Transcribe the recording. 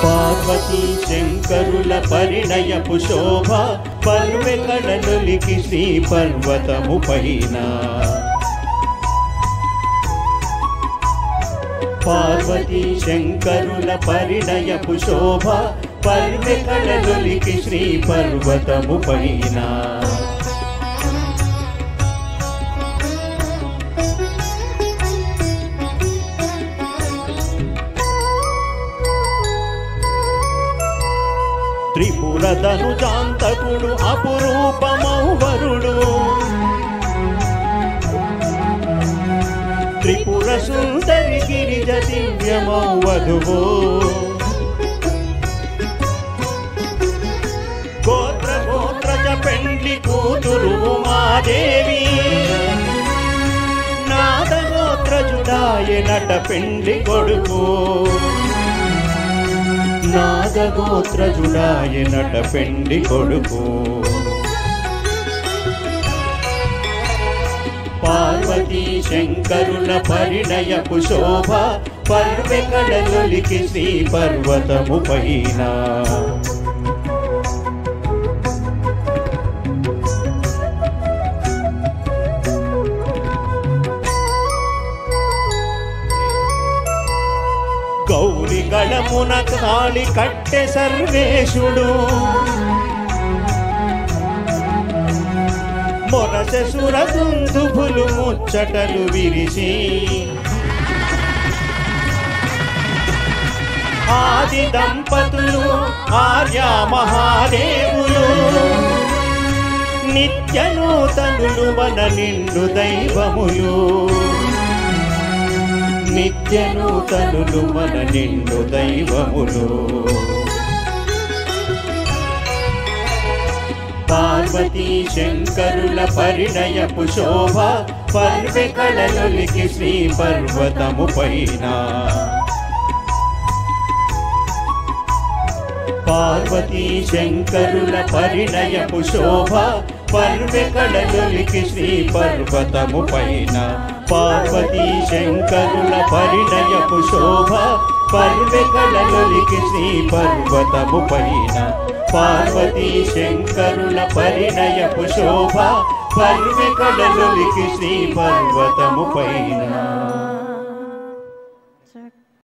పార్వతీ శంకరుల పరిణయపు శోభ పర్వెకడలులికి శ్రీ పర్వతము పైన పార్వతీ శంకరుల పరిణయపు శోభ పర్వెకడలులికి శ్రీ పర్వతము పైన త్రిపురదను జాంతకుడు అపురూపమౌవరుడు త్రిపుర సుందరి గిరిజ దివ్యమౌ వధువు గోత్ర గోత్రజ పెండ్లి కూతురు మాదేవి నాద గోత్రజుడాయ నట పెండ్లి కొడుకు నాగగోత్రజుడాయ నట పెండి కొడుకు పార్వతీ శంకరుల పరిణయపు శోభ పర్వెకడలులికి శ్రీ పర్వతము పైన గౌరి గళమున కాళి కట్టె సర్వేశుడు మొరస సురదుందుభులు ముచ్చటలు విరిసి ఆది దంపతులు ఆర్య మహాదేవులు నిత్య నూతనులు మన నిండు దైవములు నిత్య నూతనులు మన నిండు దైవములు పార్వతీ శంకరుల పరిణయపు శోభ పర్వెకడలులికి శ్రీ పర్వతము పైన పార్వతీ శంకరుల పరిణయపు శోభ పర్వెకడలులికి శ్రీ పర్వతము పైన పార్వతీ శంకరుల పరిణయపు శోభ పర్వెకడలులికి శ్రీ పర్వతము పైన పార్వతీ శంకరుల పరిణయపు శోభ పర్వెకడలులికి శ్రీ పర్వతము పైన